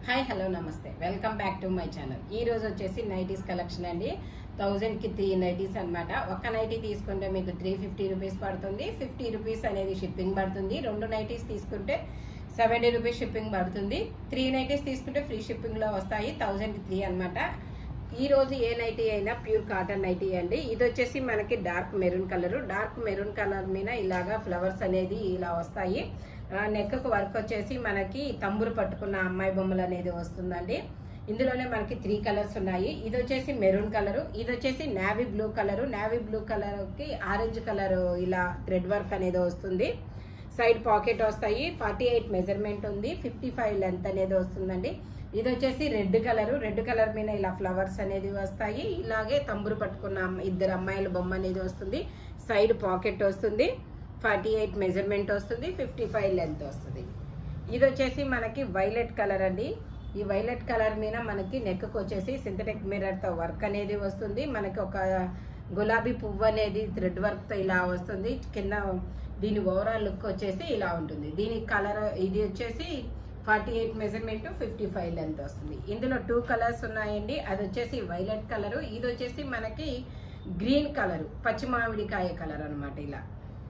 hi hello నమస్తే welcome back to my channel ఈ రోజు వచ్చేసి నైటీస్ కలెక్షన్ అండి థౌజండ్ కి త్రీ నైటీస్ అన్నమాట ఒక్క నైటీ తీసుకుంటే మీకు త్రీ ఫిఫ్టీ రూపీస్ పడుతుంది ఫిఫ్టీ రూపీస్ అనేది షిప్పింగ్ పడుతుంది రెండు నైటీస్ తీసుకుంటే సెవెంటీ రూపీస్ షిప్పింగ్ పడుతుంది త్రీ నైటీస్ తీసుకుంటే ఫ్రీ షిప్పింగ్ లో వస్తాయి థౌజండ్ కి త్రీ అనమాట ఈ రోజు ఏ నైటీ అయినా ప్యూర్ కాటన్ నైటీ అండి ఇది వచ్చేసి మనకి dark maroon colour dark maroon colour మీద ఇలాగా ఫ్లవర్స్ అనేది ఇలా వస్తాయి నెక్ కు వర్క్ వచ్చేసి మనకి తంబురు పట్టుకున్న అమ్మాయి బొమ్మలు అనేది వస్తుందండి ఇందులోనే మనకి త్రీ కలర్స్ ఉన్నాయి ఇది వచ్చేసి మెరూన్ కలర్ ఇది వచ్చేసి navy blue colour navy blue colour కి ఆరెంజ్ కలర్ ఇలా థ్రెడ్ వర్క్ అనేది వస్తుంది సైడ్ పాకెట్ వస్తాయి ఫార్టీ ఎయిట్ మెజర్మెంట్ ఉంది ఫిఫ్టీ ఫైవ్ లెంత్ అనేది వస్తుందండి ఇది వచ్చేసి రెడ్ కలర్ రెడ్ కలర్ మీద ఇలా ఫ్లవర్స్ అనేది వస్తాయి ఇలాగే తంబురు పట్టుకున్న అమ్మ- ఇద్దరు అమ్మాయిల బొమ్మ అనేది వస్తుంది సైడ్ పాకెట్ వస్తుంది ఫార్టీ ఎయిట్ మెజర్మెంట్ వస్తుంది ఫిఫ్టీ ఫైవ్ లెంత్ వస్తుంది ఇది వచ్చేసి మనకి వైలెట్ కలర్ అండి ఈ వైలెట్ కలర్ మీద మనకి నెక్ వచ్చేసి సింథటిక్ మిర్రర్ తో వర్క్ అనేది వస్తుంది మనకి ఒక గులాబీ పువ్వు అనేది థ్రెడ్ వర్క్ తో ఇలా వస్తుంది కింద దీని ఓవరాల్ లుక్ వచ్చేసి ఇలా ఉంటుంది దీని కలర్ ఇది వచ్చేసి forty eight measurement fifty five length వస్తుంది ఇందులో టూ కలర్స్ ఉన్నాయండి అది వచ్చేసి వైలెట్ కలర్ ఇది వచ్చేసి మనకి గ్రీన్ కలర్ పచ్చి మామిడికాయ కలర్ అన్నమాట ఇలా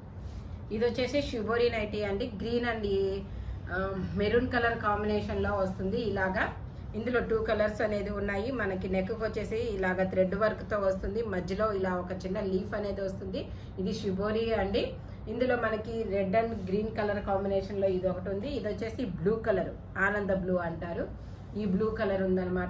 ఇది వచ్చేసి షిబోరి నైటీ అండి green and maroon colour combination లో వస్తుంది ఇలాగా ఇందులో టూ కలర్స్ అనేది ఉన్నాయి మనకి నెక్ వచ్చేసి ఇలాగ థ్రెడ్ వర్క్ తో వస్తుంది మధ్యలో ఇలా ఒక చిన్న లీఫ్ అనేది వస్తుంది ఇది షిబోరి అండి ఇందులో మనకి red and green colour combination లో ఇది ఒకటి ఉంది ఇది వచ్చేసి బ్లూ కలర్ ఆనంద బ్లూ అంటారు ఈ బ్లూ కలర్ ఉందన్నమాట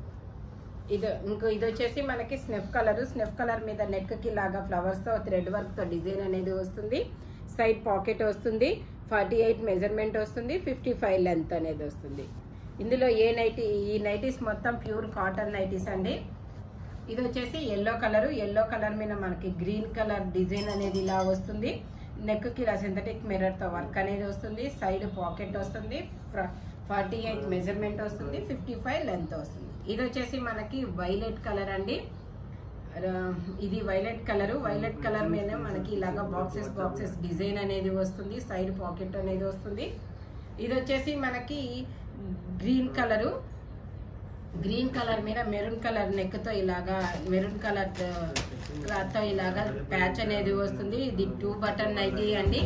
ఇది ఇంకో ఇది వచ్చేసి మనకి స్నెఫ్ కలర్ స్నెఫ్ కలర్ మీద నెక్ కి లాగా ఫ్లవర్స్ తో థ్రెడ్ వర్క్ తో డిజైన్ అనేది వస్తుంది సైడ్ పాకెట్ వస్తుంది ఫార్టీ ఎయిట్ మెజర్మెంట్ వస్తుంది ఫిఫ్టీ ఫైవ్ లెంత్ అనేది వస్తుంది ఇందులో ఏ నైటీ ఈ నైటీస్ మొత్తం ప్యూర్ కాటన్ నైటీస్ అండి ఇది వచ్చేసి ఎల్లో కలర్ ఎల్లో కలర్ మీద మనకి గ్రీన్ కలర్ డిజైన్ అనేది ఇలా వస్తుంది నెక్ కి ఇలా సింథటిక్ మిర్రర్ తో వర్క్ అనేది వస్తుంది సైడ్ పాకెట్ వస్తుంది ఫార్టీ ఎయిట్ మెజర్మెంట్ వస్తుంది ఫిఫ్టీ ఫైవ్ లెంత్ వస్తుంది ఇది వచ్చేసి మనకి వైలెట్ కలర్ అండి ర- ఇది వైలెట్ కలర్ వైలెట్ కలర్ మీద మనకి ఇలాగా బాక్సెస్ బాక్సెస్ డిజైన్ అనేది వస్తుంది సైడ్ పాకెట్ అనేది వస్తుంది ఇది వచ్చేసి మనకి గ్రీన్ కలరు గ్రీన్ కలర్ మీద మెరూన్ కలర్ నెక్ తో ఇలాగా మెరూన్ కలర్ క్లాత్ తో ఇలాగా ప్యాచ్ అనేది వస్తుంది ఇది టూ బటన్ నైటీ అండి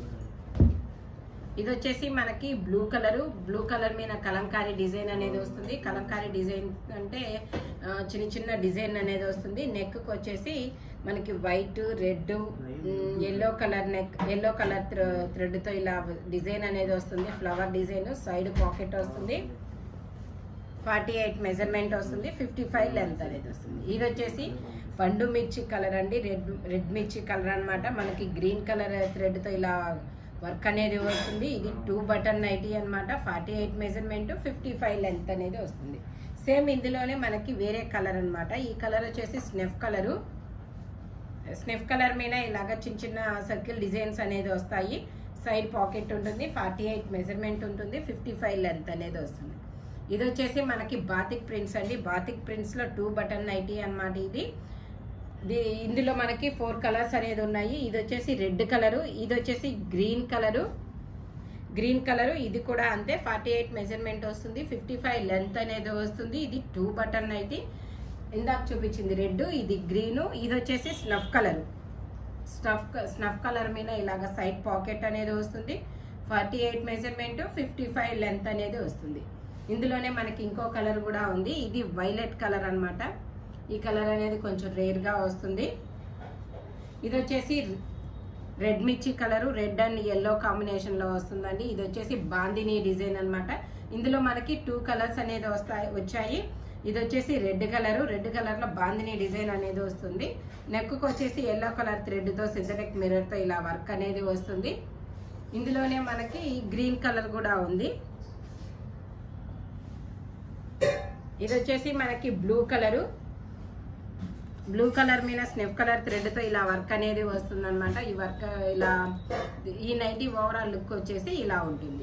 ఇది వచ్చేసి మనకి బ్లూ కలర్ బ్లూ కలర్ మీద కలంకారీ డిజైన్ అనేది వస్తుంది కలంకారీ డిజైన్ అంటే ఆ, చిన్న చిన్న డిజైన్ అనేది వస్తుంది నెక్ కి వచ్చేసి మనకి white red yellow colour neck yellow colour thread తో ఇలా డిజైన్ అనేది వస్తుంది ఫ్లవర్ డిజైన్ సైడ్ పాకెట్ వస్తుంది ఫార్టీ ఎయిట్ మెజర్మెంట్ వస్తుంది ఫిఫ్టీ ఫైవ్ లెంత్ అనేది వస్తుంది ఇది వచ్చేసి పండు మిర్చి కలర్ అండి రెడ్ రెడ్ మిర్చి కలర్ అన్నమాట మనకి గ్రీన్ కలర్ థ్రెడ్ తో ఇలా వర్క్ అనేది వస్తుంది ఇది టూ బటన్ నైటీ అన్నమాట forty eight measurement fifty five length అనేది వస్తుంది సేమ్ ఇందులోనే మనకి వేరే కలర్ అన్నమాట ఈ కలర్ వచ్చేసి స్నెఫ్ కలరు స్నెఫ్ కలర్ మీద ఇలాగ చిన్న చిన్న సర్కిల్ డిజైన్స్ అనేది వస్తాయి సైడ్ పాకెట్ ఉంటుంది ఫార్టీ ఎయిట్ మెజర్మెంట్ ఉంటుంది ఫిఫ్టీ ఫైవ్ లెంత్ అనేది వస్తుంది ఇది వచ్చేసి మనకి బాతిక్ ప్రింట్స్ అండి బాతిక్ ప్రింట్స్ లో టూ బటన్ నైటీ అన్నమాట ఇది ఇది ఇందులో మనకి ఫోర్ కలర్స్ అనేది ఉన్నాయి ఇది వచ్చేసి రెడ్ కలరు ఇది వచ్చేసి గ్రీన్ కలరు గ్రీన్ కలర్ ఇది కూడా అంతే ఫార్టీ ఎయిట్ మెజర్మెంట్ వస్తుంది ఫిఫ్టీ ఫైవ్ లెంత్ అనేది వస్తుంది ఇది టూ బటన్ అయితే ఇందాక చూపించింది రెడ్ ఇది గ్రీన్ ఇది వచ్చేసి snuff colour snuff snuff colour మీద ఇలాగ సైడ్ పాకెట్ అనేది వస్తుంది forty eight measurement fifty five length అనేది వస్తుంది ఇందులోనే మనకి ఇంకో కలర్ కూడా ఉంది ఇది వైలెట్ కలర్ అన్నమాట ఈ కలర్ అనేది కొంచెం రేర్ గా వస్తుంది ఇది వచ్చేసి రెడ్ మిర్చి colour red and yellow combination లో వస్తుందండి ఇది వచ్చేసి బాందిని డిజైన్ అన్నమాట ఇందులో మనకి టూ కలర్స్ అనేది వస్తాయి వచ్చాయి ఇది వచ్చేసి రెడ్ కలర్ రెడ్ కలర్ లో బాందిని డిజైన్ అనేది వస్తుంది నెక్ కు వచ్చేసి ఎల్లో కలర్ థ్రెడ్ తో సింథటిక్ మిర్రర్ తో ఇలా వర్క్ అనేది వస్తుంది ఇందులోనే మనకి గ్రీన్ కలర్ కూడా ఉంది ఇది వచ్చేసి మనకి బ్లూ కలరు బ్లూ కలర్ మీద స్నెఫ్ కలర్ థ్రెడ్ తో ఇలా వర్క్ అనేది వస్తుంది ఈ వర్క్ ఇలా ఈ నైటీ ఓవరాల్ లుక్ వచ్చేసి ఇలా ఉంటుంది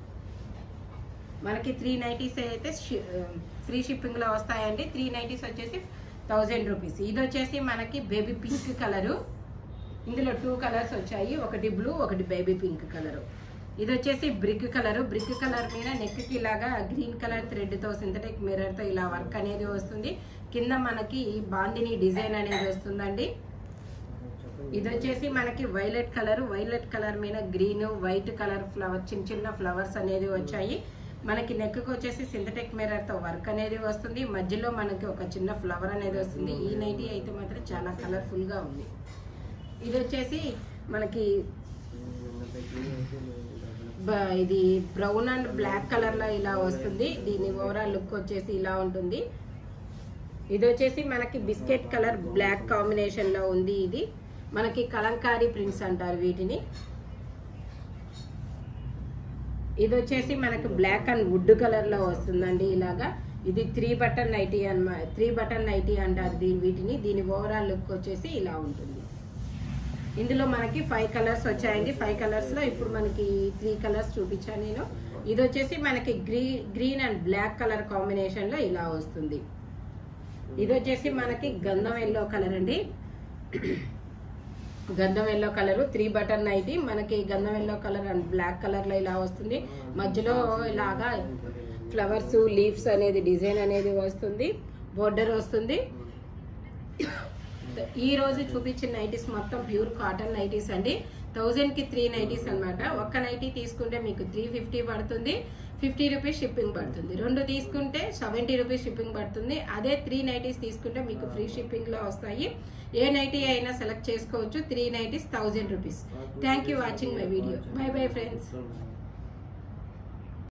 మనకి త్రీ నైటీస్ అయితే ఫ్రీ షిప్పింగ్ లో వస్తాయండి త్రీ నైటీస్ వచ్చేసి థౌజండ్ రూపీస్ ఇది వచ్చేసి మనకి బేబీ పింక్ కలరు ఇందులో టూ కలర్స్ వచ్చాయి ఒకటి బ్లూ ఒకటి బేబీ పింక్ కలరు ఇది వచ్చేసి బ్రిక్ కలర్ బ్రిక్ కలర్ మీద నెక్ కి ఇలాగా గ్రీన్ కలర్ థ్రెడ్ తో సింథటిక్ మిర్రర్ తో ఇలా వర్క్ అనేది వస్తుంది కింద మనకి బాందిని డిజైన్ అనేది వస్తుందండి ఇది వచ్చేసి మనకి వైలెట్ కలర్ వైలెట్ కలర్ మీద గ్రీన్ వైట్ కలర్ ఫ్లవర్ చిన్న చిన్న ఫ్లవర్స్ అనేది వచ్చాయి మనకి నెక్ వచ్చేసి సింథటిక్ మిర్రర్ తో వర్క్ అనేది వస్తుంది మధ్యలో మనకి ఒక చిన్న ఫ్లవర్ అనేది వస్తుంది ఈ నైటీ అయితే మాత్రం చాలా కలర్ఫుల్ గా ఉంది ఇది వచ్చేసి మనకి బ- ఇది బ్రౌన్ అండ్ బ్లాక్ కలర్ లో ఇలా వస్తుంది దీని ఓవరాల్ లుక్ వచ్చేసి ఇలా ఉంటుంది ఇది వచ్చేసి మనకి బిస్కెట్ కలర్ బ్లాక్ కాంబినేషన్ లో ఉంది ఇది మనకి కలంకారీ ప్రింట్స్ అంటారు వీటిని ఇది వచ్చేసి మనకి బ్లాక్ అండ్ వుడ్ కలర్ లో వస్తుందండి ఇలాగా ఇది త్రీ బటన్ నైటీ అన్నమా త్రీ బటన్ నైటీ అంటారు దీని వీటిని దీని ఓవరాల్ లుక్ వచ్చేసి ఇలా ఉంటుంది ఇందులో మనకి ఫైవ్ కలర్స్ వచ్చాయండి ఫైవ్ కలర్స్ లో ఇప్పుడు మనకి త్రీ కలర్స్ చూపించాను నేను ఇది వచ్చేసి మనకి గ్రీ green and black colour combination లో ఇలా వస్తుంది ఇది వచ్చేసి మనకి గంధం ఎల్లో కలర్ అండి గంధం yellow colour three button nighty మనకి గంధం yellow colour and black colour లో ఇలా వస్తుంది మధ్యలో ఇలాగా ఫ్లవర్స్ లీవ్స్ అనేది డిజైన్ అనేది వస్తుంది బోర్డర్ వస్తుంది ఈ రోజు చూపించిన నైటీస్ మొత్తం ప్యూర్ కాటన్ నైటీస్ అండి థౌజండ్ కి త్రీ నైటీస్ అన్నమాట ఒక్క నైటీ తీసుకుంటే మీకు త్రీ ఫిఫ్టీ పడుతుంది ఫిఫ్టీ రూపీస్ షిప్పింగ్ పడుతుంది రెండు తీసుకుంటే సెవెంటీ రూపీస్ షిప్పింగ్ పడుతుంది అదే త్రీ నైటీస్ తీసుకుంటే మీకు ఫ్రీ షిప్పింగ్ లో వస్తాయి ఏ నైటీ అయినా సెలెక్ట్ చేసుకోవచ్చు three nighties thousand rupees thank you watching my video bye bye friends